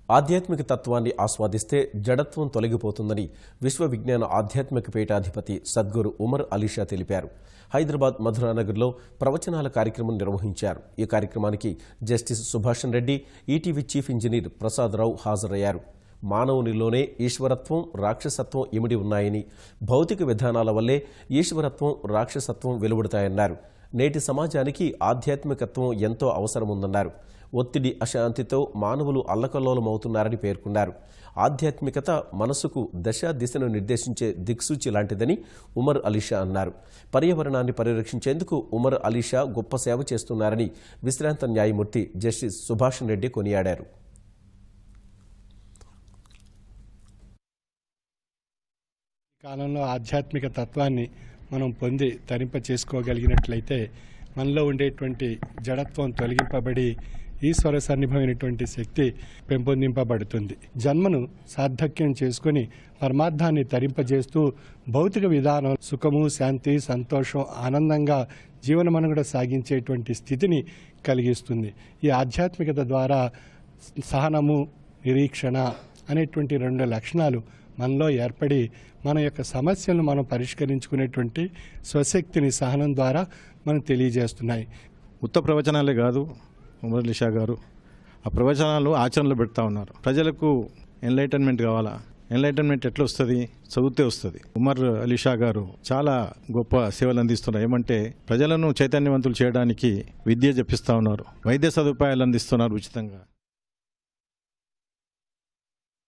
ఆధ్యాత్మిక తత్వాన్ని ఆస్వాదిస్తే జడత్వం తొలగిపోతుందని విశ్వ విజ్ఞాన ఆధ్యాత్మిక పీఠాధిపతి సద్గురు ఉమర్ అలీషా తెలిపారు హైదరాబాద్ మధురానగర్లో ప్రవచనాల కార్యక్రమం నిర్వహించారు ఈ కార్యక్రమానికి justice Subhashan Reddy ETV chief engineer Prasad Rao హాజరయ్యారు మానవునిలోనే ఈశ్వరత్వం రాక్షసత్వం ఇమిడి ఉన్నాయని భౌతిక విధానాల వల్లే ఈశ్వరత్వం రాక్షసత్వం వెలువడతాయన్నారు నేటి సమాజానికి ఆధ్యాత్మికత్వం ఎంతో అవసరముందన్నారు ఒత్తిడి అశాంతితో మానవులు అల్లకల్లోలమవుతున్నారని పేర్కొన్నారు ఆధ్యాత్మికత మనసుకు దశ దిశను నిర్దేశించే దిక్సూచి లాంటిదని ఉమర్ అలీషా అన్నారు పర్యావరణాన్ని పరిరక్షించేందుకు ఉమర్ అలీషా గొప్ప సేవ చేస్తున్నారని విశ్రాంత న్యాయమూర్తి జస్టిస్ సుభాషణ్ రెడ్డి కొనియాడారు ఈ కాలంలో ఆధ్యాత్మిక తత్వాన్ని మనం పొంది తరింప చేసుకోగలిగినట్లయితే మనలో ఉండేటువంటి జడత్వం తొలగింపబడి ఈశ్వర సన్నిభమైనటువంటి శక్తి పెంపొందింపబడుతుంది జన్మను సార్థక్యం చేసుకుని పరమార్థాన్ని తరింపజేస్తూ భౌతిక విధానం సుఖము శాంతి సంతోషం ఆనందంగా జీవనమనుగడ సాగించేటువంటి స్థితిని కలిగిస్తుంది ఈ ఆధ్యాత్మికత ద్వారా సహనము నిరీక్షణ అనేటువంటి రెండు లక్షణాలు మనలో ఏర్పడి మన యొక్క సమస్యలను మనం పరిష్కరించుకునేటువంటి స్వశక్తిని సహనం ద్వారా మనం తెలియజేస్తున్నాయి ఉత్త ప్రవచనాలే కాదు ఉమర్ లిషా గారు ఆ ప్రవచనాలు ఆచరణలో పెడతా ఉన్నారు ప్రజలకు ఎన్లైటన్మెంట్ కావాలా ఎన్లైటన్మెంట్ ఎట్లా వస్తుంది చదివితే వస్తుంది ఉమర్ అలీషా గారు చాలా గొప్ప సేవలు అందిస్తున్నారు ఏమంటే ప్రజలను చైతన్యవంతులు చేయడానికి విద్య చెప్పిస్తా ఉన్నారు వైద్య సదుపాయాలు అందిస్తున్నారు ఉచితంగా